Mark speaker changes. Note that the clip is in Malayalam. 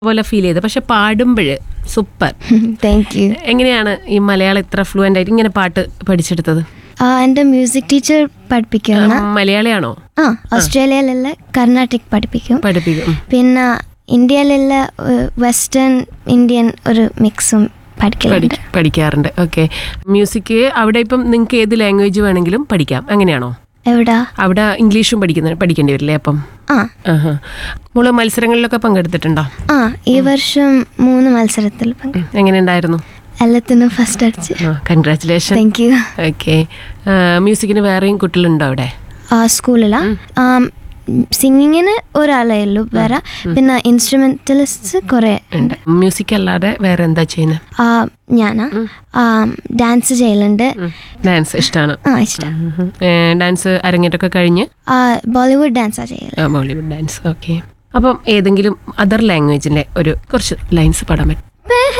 Speaker 1: പോലെ ഫീൽ ചെയ്ത് പക്ഷെ പാടുമ്പോഴ് സൂപ്പർ
Speaker 2: താങ്ക് യു
Speaker 1: എങ്ങനെയാണ് ഈ മലയാളം ഇത്ര ഫ്ലുവൻ്റ് ആയിട്ട് ഇങ്ങനെ പാട്ട് പഠിച്ചെടുത്തത്
Speaker 2: എൻ്റെ മ്യൂസിക് ടീച്ചർ പഠിപ്പിക്കുന്ന
Speaker 1: ഉം, മലയാളിയാണോ
Speaker 2: ആ ഓസ്ട്രേലിയയിലുള്ള കർണാട്ടിക് പഠിപ്പിക്കും
Speaker 1: പഠിപ്പിക്കും ഉം.
Speaker 2: പിന്നെ ഇന്ത്യയിലുള്ള വെസ്റ്റേൺ ഇന്ത്യൻ ഒരു മിക്സും പഠിക്കലുണ്ട്
Speaker 1: പഠി- പഠിക്കാറുണ്ട് ഓക്കെ മ്യൂസിക് അവിടെ ഇപ്പം നിങ്ങൾക്ക് ഏത് ലാംഗ്വേജ് വേണമെങ്കിലും പഠിക്കാം അങ്ങനെയാണോ
Speaker 2: എവിടാ
Speaker 1: അവിടെ ഇംഗ്ലീഷും പഠിക്കുന്ന പഠിക്കേണ്ടി വരില്ലേ അപ്പം
Speaker 2: ആ
Speaker 1: ആഹാ മോള് മത്സരങ്ങളിലൊക്കെ പങ്കെടുത്തിട്ടുണ്ടോ
Speaker 2: ആ ഈ വർഷം മൂന്ന് മത്സരത്തിൽ പങ്കെ
Speaker 1: ഉം, എങ്ങനെയുണ്ടായിരുന്നു
Speaker 2: എല്ലാത്തിനും ഫസ്റ്റ് അടിച്ച്
Speaker 1: കൺഗ്രാറ്റുലേഷൻ
Speaker 2: താങ്ക് യു
Speaker 1: ഓക്കെ മ്യൂസിക്കിന് വേറെയും കുട്ടികളുണ്ടോ അവിടെ
Speaker 2: ആ സ്കൂളിലാ സിംഗിങ്ങിന് ഒരാളേ ഉള്ളൂ വേറെ പിന്നെ ഇൻസ്ട്രുമെന്റലിസ്റ്റ് കുറേ
Speaker 1: ഉണ്ട് മ്യൂസിക് അല്ലാതെ വേറെ എന്താ ചെയ്യുന്നത്
Speaker 2: ആ, ഞാനാ ഡാൻസ് ചെയ്യലുണ്ട്
Speaker 1: ഡാൻസ് ഇഷ്ടമാണ്
Speaker 2: ആ ഇഷ്ടം
Speaker 1: ഡാൻസ് അരങ്ങേറ്റമൊക്കെ കഴിഞ്ഞ്
Speaker 2: ആ, ബോളിവുഡ് ഡാൻസാ ചെയ്യല്
Speaker 1: ആ, ബോളിവുഡ് ഡാൻസ് ഓക്കെ അപ്പം ഏതെങ്കിലും അതർ ലാംഗ്വേജിന്റെ ഒരു കുറച്ച് ലൈൻസ് പാടാൻ പറ്റും